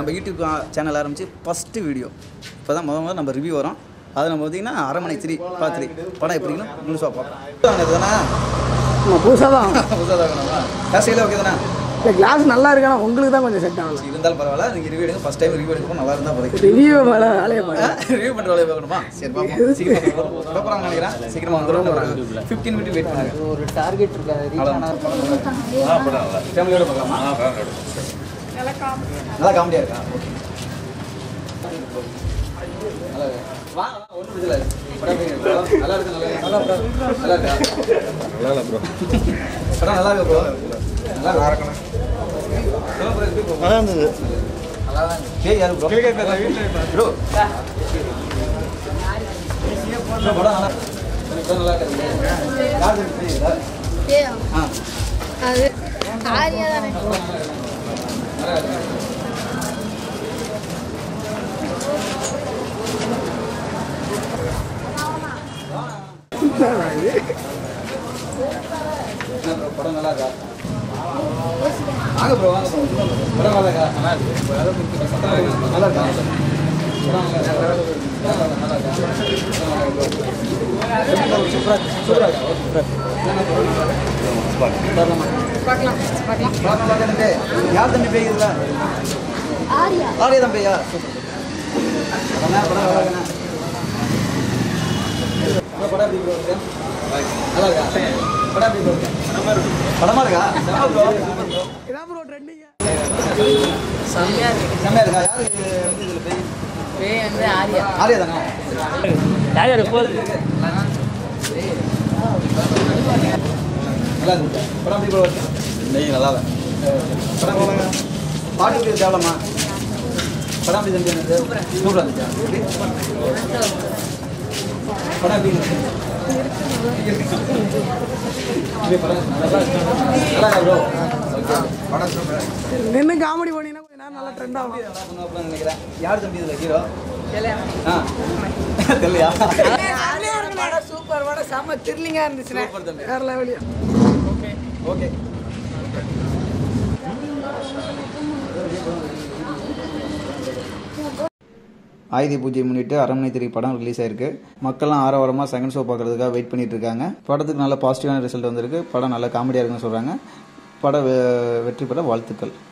நம்ம YouTube channel ஆரம்பித்து first video இப்போ தான் முதல் முதல்ல நம்ம ரிவ்யூ வரோம் அதை நம்ம பார்த்தீங்கன்னா அரமனை த்ரீ பார்ட் த்ரீ படம் எப்படின்னு முழுசாக பார்ப்போம் அங்கே தானே நம்ம புதுசாக தான் புதுசாக தான் வேணுமா காசையில் ஓகே தானே இல்லை கிளாஸ் நல்லா இருக்கு ஆனால் உங்களுக்கு தான் கொஞ்சம் செட் ஆகலாம் இருந்தாலும் பரவாயில்ல நீங்கள் ரிவ்யூ எடுங்க ஃபஸ்ட் டைம் ரிவ்யூ எடுக்கும் நல்லா இருந்தால் போதும் ரிவ்யூ மேலே வேலையை பாருங்க ரிவ்யூ பண்ணுற வேலையை பார்க்கணுமா சரி பார்ப்போம் சீக்கிரம் பார்ப்போம் நினைக்கிறேன் சீக்கிரமாக வந்துடும் ஒரு ஃபிஃப்டீன் மினிட் வெயிட் பண்ணுங்க ஒரு டார்கெட் இருக்காது ரீச் ஆனால் ஃபேமிலியோட பார்க்கலாமா நல்லா காமெடியாக இருக்கா ஓகே நல்லா இருக்கு. வா வா, ஒண்ணும் பிரச்சனை இல்லை. படம் எப்படி இருக்கு? நல்லா இருக்கு நல்லா இருக்கு. நல்லா இருக்கா நல்லா இருக்கா நல்லா இல்லை ப்ரோ படம் நல்லா இருக்கு ப்ரோ நல்லா இருக்கணும் நல்லா இருந்தது பேய் யாரு ப்ரோ ப்ரோ ப்ரோ, படம் நல்லா படம் நல்லா இருக்கு யார் இது பேய் இதா? ஏயா ஆ அது ஆரியா தானே நல்லா இருக்கு என்ன ப்ரோ படம் நல்லா இருக்கா வாங்க ப்ரோ வாங்க ப்ரோ படம் நல்லா இருக்கா நல்லா இருக்கு நல்லா இருக்கா படம் நல்லா இருக்கா நல்லா இருக்கா சூப்பரா சூப்பரா பார்க்கலாம் பார்க்கலாம் பார்க்கலாம் தம்பி யார் தம்பி பேய் இதுல ஆரியா ஆரியா தம்பி ஐயா படம் படம் நல்லா இருக்கா படம் எப்படி ப்ரோ இருக்கு நல்லா இருக்கா படம் எப்படி ப்ரோ இருக்கு படமா இருக்கா செம்ம ப்ரோ ப்ரோ இதான் ப்ரோ ட்ரெண்டிங்க செம்மையா இருக்கு செம்மையா இருக்கா யாரு இது வந்து இதுல பேய் பேய் வந்து ஆரியா ஆரியா தானே யார் யார் போகுது நல்லா இருக்கு படம் எப்படி ப்ரோ இருக்கு நெய் நல்லா தான் படம் போலாங்க பாட்டு எப்படி தேவலம்மா படம் எப்படி தம்பி இருந்தது சூப்பராக இருந்துச்சா எப்படி? படம் எப்படி இருந்துச்சு எப்படி படம் நல்லா இருக்கா? நல்லா இருக்கா ப்ரோ ஓகே படம் சூப்பர் நின்று காமெடி பண்ணிங்கன்னா கொஞ்ச நேரம் நல்லா ட்ரெண்ட் ஆகும் நல்லா பண்ணுவாப்லன்னு நினைக்கிறேன் யார் தம்பி இதில் ஹீரோ ஆ தெரியலையா படம் சூப்பர் படம் செம்ம த்ரில்லிங்காக இருந்துச்சுண்ணே சூப்பர் தம்பி வேற லெவலியா ஓகே ஆயுத பூஜை முன்னிட்டு அரண்மனை திரை படம் ரிலீஸ் ஆயிருக்கு மக்கள்லாம் ஆரவாரமாக செகண்ட் ஷோ பார்க்கறதுக்காக வெயிட் பண்ணிட்டு இருக்காங்க படத்துக்கு நல்ல பாசிட்டிவான ரிசல்ட் வந்திருக்கு படம் நல்ல காமெடியாக இருக்குன்னு சொல்கிறாங்க படம் வெ- வெற்றி பெற வாழ்த்துக்கள்